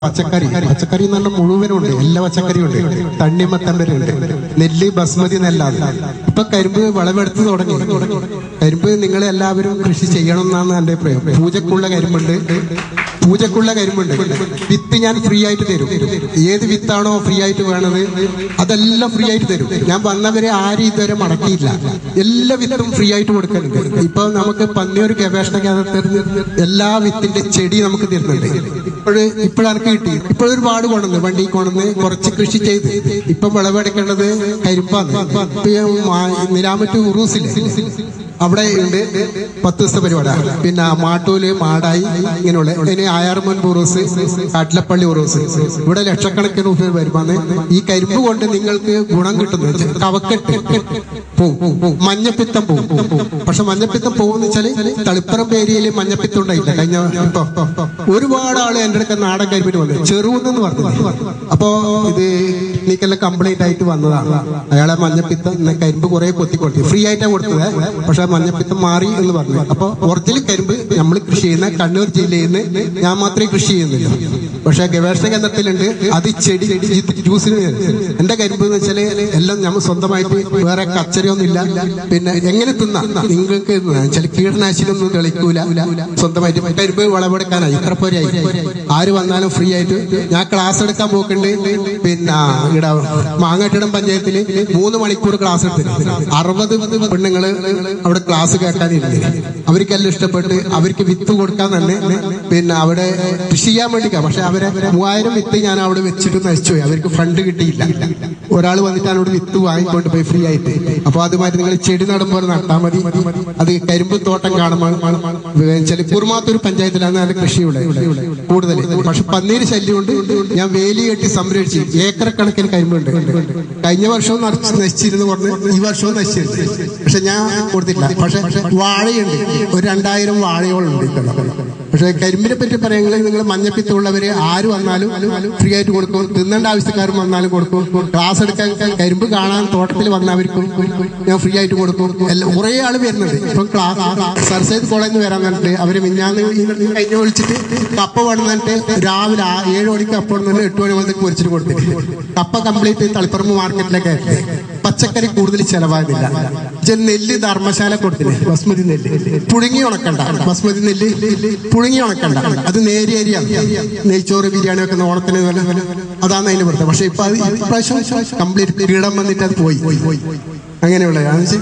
പച്ചക്കറി പച്ചക്കറി എന്ന് പറഞ്ഞാൽ മുഴുവനും ഉണ്ട് എല്ലാ പച്ചക്കറിയും ഉണ്ട് തണ്ണിമത്തൻ വരെ ഉണ്ട് നെല്ല് ബസ്മതി നെല്ലാണ് ഇപ്പൊ കരിമ്പ് വിളവെടുത്ത് തുടങ്ങി കരിമ്പ് നിങ്ങൾ എല്ലാവരും കൃഷി ചെയ്യണം എന്നാണ് എന്റെ അഭിപ്രായം പൂജക്കുള്ള കരിമ്പുണ്ട് പൂജക്കുള്ള കരിമ്പുണ്ട് വിത്ത് ഞാൻ ഫ്രീ ആയിട്ട് തരും ഏത് വിത്താണോ ഫ്രീ ആയിട്ട് വേണത് അതെല്ലാം ഫ്രീ ആയിട്ട് തരും ഞാൻ വന്നവരെ ആരും ഇതുവരെ മടക്കിയില്ല എല്ലാ വിത്തും ഫ്രീ ആയിട്ട് കൊടുക്കുന്നുണ്ട് ഇപ്പൊ നമുക്ക് പന്നിയൊരു ഗവേഷണ കേന്ദ്രത്തിൽ എല്ലാ വിത്തിന്റെ ചെടി നമുക്ക് തരുന്നുണ്ട് ഇപ്പോഴ് ഇപ്പോഴാണ് കിട്ടി ഇപ്പോഴും ഒരുപാട് കൊണ്ടുവന്ന് വണ്ടി കൊണ്ടുവന്ന് കുറച്ച് കൃഷി ചെയ്ത് ഇപ്പൊ വിളവെടുക്കേണ്ടത് കരിമ്പാണ് ഇപ്പൊ ഈ മാ- നിലാമറ്റ് ഉറൂസില്ലേ അവിടെ ഉണ്ട് പത്ത് ദിവസത്തെ പരിപാടി പിന്നെ മാട്ടൂല് മാടായി ഇങ്ങനെയുള്ള ഇനി ആയാർമൻ ഉറൂസ് കാട്ടിലപ്പള്ളി ഉറൂസ് ഇവിടെ ലക്ഷക്കണക്കിന് രൂപ വരുമാന്ന് ഈ കരിമ്പ് കൊണ്ട് നിങ്ങൾക്ക് ഗുണം കിട്ടുന്നു കവക്കെട്ട് പോവും മഞ്ഞപ്പിത്തം പോവും പക്ഷെ മഞ്ഞപ്പിത്തം പോകുന്ന വെച്ചാല് തളിപ്പറമ്പ് ഏരിയയിൽ മഞ്ഞപ്പിത്തം ഉണ്ടായില്ല കഴിഞ്ഞ ഇപ്പൊ ഒരുപാട് ആള് എന്റെ അടുക്ക നാടൻ കരിമ്പിന് വന്നു ചെറുവെന്ന് പറഞ്ഞു അപ്പോ ഇത് എനിക്കെല്ലാം കംപ്ലൈന്റ് ആയിട്ട് വന്നതാണ് അയാളെ മഞ്ഞപ്പിത്തം ഇന്ന് കരിമ്പ് കുറെ കൊത്തിക്കൊടുത്തു ഫ്രീ ആയിട്ടാണ് കൊടുത്തത് പക്ഷെ മഞ്ഞപ്പിത്തം മാറി എന്ന് പറഞ്ഞു അപ്പൊ ഒറിജിനൽ കരിമ്പ് നമ്മൾ കൃഷി ചെയ്യുന്ന കണ്ണൂർ ജില്ലയിൽ നിന്ന് ഞാൻ മാത്രമേ കൃഷി ചെയ്യുന്നില്ല പക്ഷെ ഗവേഷണ കേന്ദ്രത്തിലുണ്ട് അത് ചെടി ജ്യൂസിന് എന്റെ കരിമ്പ് എന്ന് വെച്ചാല് എല്ലാം നമ്മൾ സ്വന്തമായിട്ട് വേറെ കച്ചരയൊന്നും ഇല്ല പിന്നെ എങ്ങനെ തിന്നാം നിങ്ങൾക്ക് ചില കീടനാശിനി ഒന്നും തെളിക്കൂല സ്വന്തമായിട്ട് കരിമ്പ് വിളവെടുക്കാനായി ഇത്ര പോരായി ആര് വന്നാലും ഫ്രീ ആയിട്ട് ഞാൻ ക്ലാസ് എടുക്കാൻ പോക്കുണ്ട് പിന്നെ ഇവിടെ മാങ്ങാട്ടിടം പഞ്ചായത്തില് മൂന്ന് മണിക്കൂർ ക്ലാസ് എടുത്തിട്ട് അറുപത് പെണ്ണുങ്ങള് അവിടെ ക്ലാസ് കേൾക്കാനിരുന്നു അവർക്കെല്ലാം ഇഷ്ടപ്പെട്ട് അവർക്ക് വിത്ത് കൊടുക്കാൻ തന്നെ പിന്നെ അവിടെ കൃഷി ചെയ്യാൻ വേണ്ടി പക്ഷെ അവരെ മൂവായിരം വിത്ത് ഞാൻ അവിടെ വെച്ചിട്ട് നശിച്ചുപോയി അവർക്ക് ഫണ്ട് കിട്ടിയില്ല ഒരാൾ വന്നിട്ട് അവിടെ വിത്ത് വാങ്ങിക്കൊണ്ട് പോയി ഫ്രീ ആയിട്ട് അപ്പൊ അതുമായിട്ട് നിങ്ങൾ ചെടി നടുമ്പോൾ നട്ടാൽ മതി അത് കരിമ്പ് തോട്ടം കാണുമ്പോൾ വെച്ചാൽ കുറുമാത്തൂർ പഞ്ചായത്തിലാണ് നല്ല കൃഷി ഇവിടെ കൂടുതൽ പക്ഷെ പന്നീര് ശല്യം കൊണ്ട് ഞാൻ വേലി കെട്ടി സംരക്ഷിച്ചു ഏക്കർ കണക്കിന് കരിമ്പുണ്ട് കഴിഞ്ഞ വർഷവും നറച്ച് നശിച്ചിരുന്നു പറഞ്ഞ് ഈ വർഷവും നശിച്ചിരുന്നു പക്ഷെ ഞാൻ കൊടുത്തില്ല പക്ഷെ വാഴയുണ്ട് ഒരു രണ്ടായിരം വാഴയോളുണ്ട് ഇത്തവണ. പക്ഷെ കരിമ്പിനെ പറ്റി പറയുകയാണെങ്കിൽ നിങ്ങൾ മഞ്ഞപ്പിത്തമുള്ളവര് ആര് വന്നാലും ഫ്രീ ആയിട്ട് കൊടുക്കും തിന്നേണ്ട ആവശ്യക്കാരും വന്നാലും കൊടുക്കും ക്ലാസ് എടുക്കാൻ കരിമ്പ് കാണാൻ തോട്ടത്തിൽ വന്നവർക്കും ഞാൻ ഫ്രീ ആയിട്ട് കൊടുക്കും എല്ലാം കുറേ ആള് വരുന്നുണ്ട് ഇപ്പം ക്ലാസ് സർ സൈദ് കോളേജിൽ നിന്ന് വരാൻ പറഞ്ഞിട്ട് അവര് മിഞ്ഞാന്ന് ഈ കഴിഞ്ഞ വിളിച്ചിട്ട് കപ്പ വന്നിട്ട് രാവിലെ ആ ഏഴ് മണിക്ക് കപ്പ വന്നിട്ട് എട്ട് മണി മുതൽ പൊരിച്ചിട്ട് കൊടുത്തിട്ട് കപ്പ കംപ്ലീറ്റ് തളിപ്പറമ്പ് മാർക്കറ്റിലേക്ക് അയച്ചത് പച്ചക്കറി കൂടുതൽ ചെലവാകുന്നില്ല ഇജ്ജ് നെല്ല് ധർമ്മശാല കൊടുത്തില്ലേ ബസ്മതി നെല്ല് പുഴുങ്ങി ഉണക്കണ്ട ബസ്മതി നെല്ല് പുഴുങ്ങി ഉണക്കണ്ട അത് നേരിയ അരിയാണ് നെയ്ച്ചോറ് ബിരിയാണി വെക്കുന്ന ഓണത്തിന് വില അതാണ് അതിന്റെ പ്രത്യേകത പക്ഷെ ഇപ്പൊ അത് ഇപ്രാവശ്യം കംപ്ലീറ്റ് കീടം വന്നിട്ട് അത് പോയി അങ്ങനെയുള്ള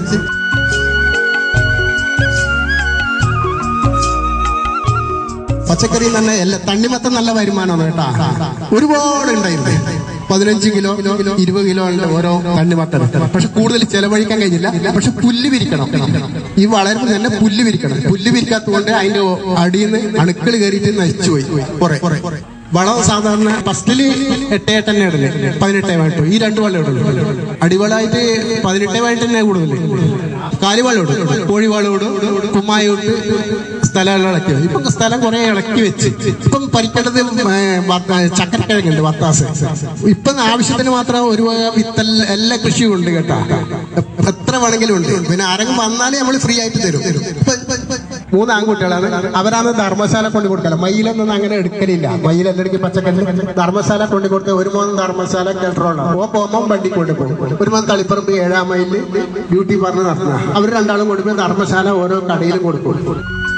പച്ചക്കറി തന്നെ എല്ലാ തണ്ണിമത്തം നല്ല വരുമാനമാണ് കേട്ടാ ഒരുപാട് ഉണ്ടായിരുന്നു പതിനഞ്ച് കിലോ ഇരുപത് കിലോ ഉണ്ട് ഓരോ തണ്ണിമത്തം പക്ഷെ കൂടുതൽ ചെലവഴിക്കാൻ കഴിഞ്ഞില്ല പക്ഷെ പുല്ല് വിരിക്കണം ഈ വളരുമ്പോൾ തന്നെ പുല്ല് വിരിക്കണം പുല്ല് വിരിക്കാത്തതുകൊണ്ട് അതിന്റെ അടിയിൽ നിന്ന് അണുക്കൾ കയറിയിട്ട് നശിച്ചുപോയി കുറെ വളം സാധാരണ ഫസ്റ്റില് എട്ടേ തന്നെ ഇടല് പതിനെട്ടേ വേണ്ടു ഈ രണ്ട് വളം ഇടുള്ളൂ അടിവളമായിട്ട് പതിനെട്ടേ വേണ്ടി തന്നെ കൂടുതൽ കാലിവളം ഇടും കോഴിവളം ഇടും കുമ്മായി ഇട്ട് സ്ഥലം ഇളക്കി വെക്കും. ഇപ്പൊ സ്ഥലം കുറെ ഇളക്കി വെച്ച് ഇപ്പം പരിക്കേണ്ടത് ചക്കരക്കിഴങ്ങുണ്ട് വത്താസ് ഇപ്പം ആവശ്യത്തിന് മാത്രം ഒരു വക വിത്തല്ല എല്ലാ കൃഷിയും ഉണ്ട് കേട്ടാ എത്ര വേണമെങ്കിലും ഉണ്ട് പിന്നെ ആരെങ്കിലും വന്നാലേ നമ്മൾ ഫ്രീ ആയിട്ട് തരും ഇപ്പൊ- ഇപ്പൊ- ഇപ്പൊ- മൂന്ന് ആൺകുട്ടികളാണ് അവരാണ് ധർമ്മശാല കൊണ്ട് കൊടുക്കല മയിലൊന്നും അങ്ങനെ എടുക്കലില്ല മയിലെല്ലാം പച്ചക്കറി ധർമ്മശാല കൊണ്ട് കൊടുത്ത ഒരു മോൻ ധർമ്മശാല കെട്ടറോളാണ് ഓ പോകുമ്പോൾ വണ്ടി കൊണ്ട് പോകും ഒരു മോൻ തളിപ്പറമ്പ് ഏഴാം മൈലിൽ ഡ്യൂട്ടി പറഞ്ഞ് നടത്തുന്ന അവർ രണ്ടാളും കൊണ്ടുപോയി ധർമ്മശാല ഓരോ കടയിലും കൊടുക്കും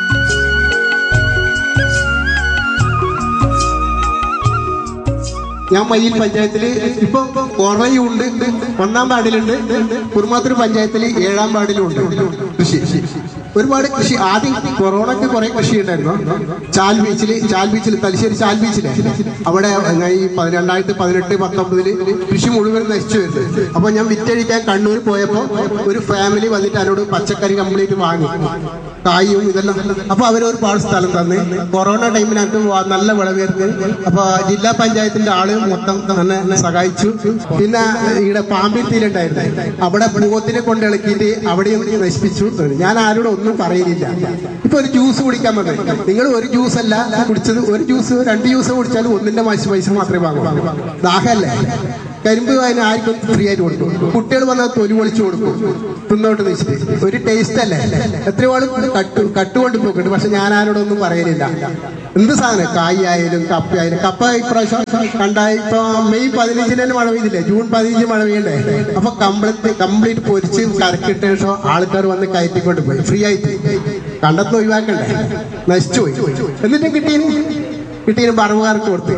ഞാൻ മയ്യിൽ പഞ്ചായത്തില് ഇപ്പൊ കുറയും ഉണ്ട് ഒന്നാം വാർഡിലുണ്ട് കുറുമാത്തൂർ പഞ്ചായത്തിൽ ഏഴാം വാർഡിലും ഉണ്ട് കൃഷി ഒരുപാട് കൃഷി ആദ്യം കൊറോണയ്ക്ക് കുറെ കൃഷി ഉണ്ടായിരുന്നു ചാൽ ബീച്ചില് ചാൽ ബീച്ചിൽ തലശ്ശേരി ചാൽ ബീച്ചില് അവിടെ ഈ പതി- രണ്ടായിരത്തി പതിനെട്ട് പത്തൊമ്പതില് കൃഷി മുഴുവൻ നശിച്ചു വരുന്നത് അപ്പൊ ഞാൻ വിറ്റഴിക്കാൻ കണ്ണൂർ പോയപ്പോ ഒരു ഫാമിലി വന്നിട്ട് എന്നോട് പച്ചക്കറി കംപ്ലീറ്റ് വാങ്ങി കായും ഇതെല്ലാം അപ്പൊ അവർ ഒരുപാട് സ്ഥലം തന്ന് കൊറോണ ടൈമിനകത്ത് വ- നല്ല വിളവേർക്ക് അപ്പൊ ജില്ലാ പഞ്ചായത്തിന്റെ ആള് മൊത്തം തന്നെ സഹായിച്ചു പിന്നെ ഇവിടെ പാമ്പിത്തിയിലുണ്ടായിരുന്നു അവിടെ പൂവത്തിനെ കൊണ്ട് ഇളക്കിയിട്ട് അവിടെയും നശിപ്പിച്ചു ഞാൻ ആരോടും ഒന്നും പറയുന്നില്ല ഇപ്പൊ ഒരു ജ്യൂസ് കുടിക്കാൻ പറ്റും നിങ്ങൾ ഒരു ജ്യൂസ് അല്ല കുടിച്ചത് ഒരു ജ്യൂസ് രണ്ട് ജ്യൂസ് കുടിച്ചാലും ഒന്നിന്റെ പൈസ പൈസ മാത്രമേ വാങ്ങൂ ദാഹല്ലേ കരിമ്പ് അതിന് ആർക്കും ഫ്രീ ആയിട്ട് കൊടുക്കും കുട്ടികൾ വന്നാൽ തൊലി പൊളിച്ചു കൊടുക്കും തിന്നോട്ട് വെച്ചിട്ട് ഒരു ടേസ്റ്റ് അല്ലേ എത്രയോ ആള് കട്ട് കട്ടുകൊണ്ട് പോക്കുന്നുണ്ട് പക്ഷെ ഞാൻ ആരോടൊന്നും പറയലില്ല എന്ത് സാധനം കായ് ആയാലും കപ്പ ആയാലും കപ്പ ഇപ്രാവശ്യം കണ്ടായി ഇപ്പൊ മെയ് പതിനഞ്ചിന് തന്നെ മഴ പെയ്തില്ലേ ജൂൺ പതിനഞ്ച് മഴ പെയ്യണ്ടേ അപ്പൊ കംപ്ലീറ്റ് കംപ്ലീറ്റ് പൊരിച്ച് കറക്കിട്ട ശേഷം ആൾക്കാർ വന്ന് കയറ്റിക്കൊണ്ട് പോയി ഫ്രീ ആയിട്ട് കണ്ടത്തിന് ഒഴിവാക്കണ്ടേ നശിച്ചു പോയി എന്നിട്ടും കിട്ടീന് കിട്ടീന് പറവുകാർക്ക് കൊടുത്തു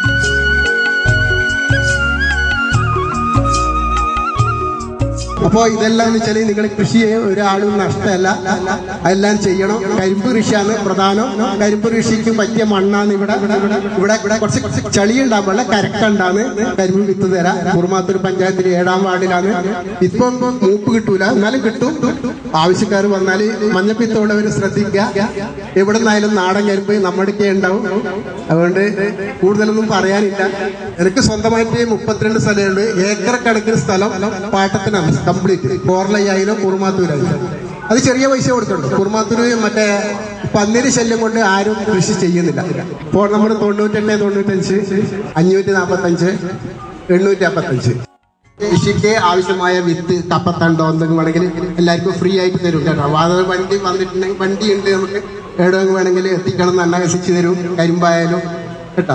അപ്പോ ഇതെല്ലാം എന്ന് വെച്ചാൽ നിങ്ങൾ കൃഷി ചെയ്യാൻ ഒരാളും നഷ്ടമല്ല അതെല്ലാം ചെയ്യണം കരിമ്പ് കൃഷിയാണ് പ്രധാനം കരിമ്പ് കൃഷിക്ക് പറ്റിയ മണ്ണാണ് ഇവിടെ ഇവിടെ ഇവിടെ ഇവിടെ കുറച്ച് ചളിയുണ്ടാകും വെള്ളം കരക്കുണ്ടാണ് കരിമ്പ് വിത്ത് തരാം കുറുമാത്തൂർ പഞ്ചായത്തിലെ ഏഴാം വാർഡിലാണ് ഇപ്പം മൂപ്പ് കിട്ടൂല എന്നാലും കിട്ടും ആവശ്യക്കാർ വന്നാൽ മഞ്ഞപ്പിത്തമുള്ളവർ ശ്രദ്ധിക്കുക എവിടെ നിന്നായാലും നാടൻ കരിമ്പ് നമ്മുടെയൊക്കെ ഉണ്ടാവും അതുകൊണ്ട് കൂടുതലൊന്നും പറയാനില്ല എനിക്ക് സ്വന്തമായിട്ട് മുപ്പത്തിരണ്ട് സ്ഥലമുണ്ട് ഏക്കർ കണക്കിന് സ്ഥലം പാട്ടത്തിനാണ് കംപ്ലീറ്റ് കോർലയായാലും കുറുമാത്തൂരായാലും അത് ചെറിയ പൈസ കൊടുക്കുന്നുണ്ട് കുറുമാത്തൂര് മറ്റേ പന്നിരി ശല്യം കൊണ്ട് ആരും കൃഷി ചെയ്യുന്നില്ല ഇപ്പോൾ നമ്മൾ തൊണ്ണൂറ്റെട്ട് തൊണ്ണൂറ്റഞ്ച് അഞ്ഞൂറ്റി നാൽപ്പത്തഞ്ച് എണ്ണൂറ്റി അമ്പത്തഞ്ച് കൃഷിക്ക് ആവശ്യമായ വിത്ത് കപ്പത്തണ്ടോ എന്തെങ്കിലും വേണമെങ്കിൽ എല്ലാവർക്കും ഫ്രീ ആയിട്ട് തരും കേട്ടോ അപ്പൊ അത് വണ്ടി വന്നിട്ടുണ്ടെങ്കിൽ വണ്ടി ഉണ്ട് നമുക്ക് എവിടെ വേണമെങ്കിൽ എത്തിക്കണം എന്ന് അന്വേഷിച്ച് തരും കരിമ്പായാലും